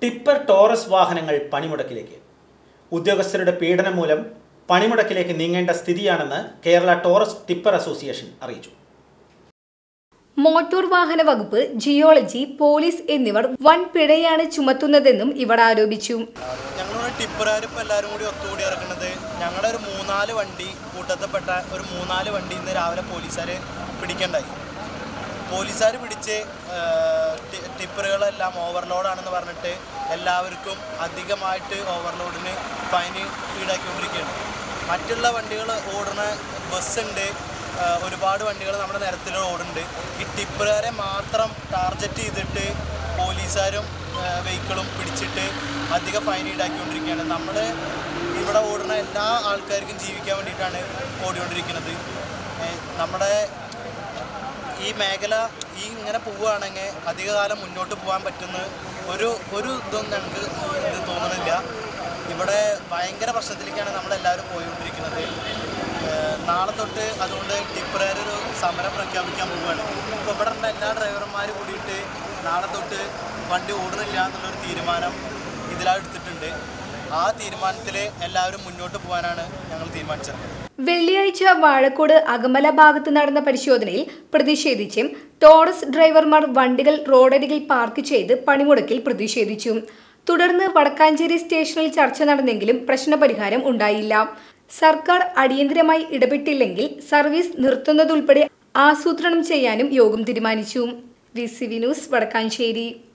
tipper Taurus വാഹനങ്ങൾ പണിമുടക്കിലേക്ക് ഉദ്യോഗസ്ഥരുടെ പീഡനം മൂലം പണിമുടക്കിലേക്ക് നീങ്ങേണ്ട സ്ഥിതിയാണെന്ന് കേരള ടോറസ് ടിപ്പർ അസോസിയേഷൻ അറിയിച്ചു മോട്ടോർ വാഹന വകുപ്പ് ജിയോളജി പോലീസ് എന്നിവർ വൻ പിഴയാണ് ചുമത്തുന്നതെന്നും ഇവർ ആരോപിച്ചു ഞങ്ങളൊരു ടിപ്പറുകാർ ഇപ്പോൾ എല്ലാവരും കൂടി ഒത്തുകൂടി ഇറക്കുന്നത് ഞങ്ങളുടെ ഒരു മൂന്നാല് വണ്ടി കൂട്ടത്തിൽപ്പെട്ട ഒരു മൂന്നാല് വണ്ടി ഇന്ന് രാവിലെ പോലീസുകാർ പിടിക്കണ്ടായി പോലീസുകാർ പിടിച്ച് ആ, ടി- ടിപ്പറുകളെല്ലാം ഓവർലോഡാണെന്ന് പറഞ്ഞിട്ട് എല്ലാവർക്കും അധികമായിട്ട് ഓവർലോഡിന് ഫൈന് ഈടാക്കിക്കൊണ്ടിരിക്കുകയാണ് മറ്റുള്ള വണ്ടികൾ ഓടുന്ന ബസ്സുണ്ട് ആ, ഒരുപാട് വണ്ടികൾ നമ്മുടെ നിരത്തിൽ ഓടുന്നുണ്ട് ഈ ടിപ്പറുകാരെ മാത്രം ടാർഗറ്റ് ചെയ്തിട്ട് പോലീസുകാരും വെഹിക്കിളും പിടിച്ചിട്ട് അധിക ഫൈൻ ഈടാക്കിക്കൊണ്ടിരിക്കുകയാണ് നമ്മൾ ഇവിടെ ഓടുന്ന എല്ലാ ആൾക്കാർക്കും ജീവിക്കാൻ വേണ്ടിയിട്ടാണ് ഓടിക്കൊണ്ടിരിക്കുന്നത് ഏ, നമ്മുടെ ഈ മേഖല ഈ ഇങ്ങനെ പോവുകയാണെങ്കിൽ അധികകാലം മുന്നോട്ട് പോകാൻ പറ്റുന്ന ഒരു ഒരു ഇതും ഞങ്ങൾക്ക് ഇത് തോന്നണില്ല ഇവിടെ ഭയങ്കര പ്രശ്നത്തിലേക്കാണ് നമ്മളെല്ലാവരും പോയിക്കൊണ്ടിരിക്കുന്നത് ഏഹ് നാളെ തൊട്ട് അതുകൊണ്ട് ടിപ്പറുകാരൊരു സമരം പ്രഖ്യാപിക്കാൻ പോവുകയാണ് ഇപ്പോൾ ഇവിടെ ഉള്ള എല്ലാ ഡ്രൈവർമാരും കൂടിയിട്ട് നാളെ തൊട്ട് വണ്ടി ഓടുന്നില്ല എന്നുള്ളൊരു തീരുമാനം ഇതിലെടുത്തിട്ടുണ്ട് ആ തീരുമാനത്തിൽ എല്ലാവരും മുന്നോട്ട് പോകാനാണ് ഞങ്ങൾ തീരുമാനിച്ചത് വെള്ളിയാഴ്ച വാഴക്കോട് അകമല ഭാഗത്ത് നടന്ന പരിശോധനയിൽ പ്രതിഷേധിച്ചും ടോറസ് ഡ്രൈവർമാർ വണ്ടികൾ റോഡരികിൽ പാർക്ക് ചെയ്ത് പണിമുടക്കിൽ പ്രതിഷേധിച്ചു തുടർന്ന് വടക്കാഞ്ചേരി സ്റ്റേഷനിൽ ചർച്ച നടന്നെങ്കിലും പ്രശ്നപരിഹാരം ഉണ്ടായില്ല സർക്കാർ അടിയന്തരമായി ഇടപെട്ടില്ലെങ്കിൽ സർവീസ് നിർത്തുന്നതുൾപ്പെടെ ആസൂത്രണം ചെയ്യാനും യോഗം തീരുമാനിച്ചു V C V news Vadakkanchery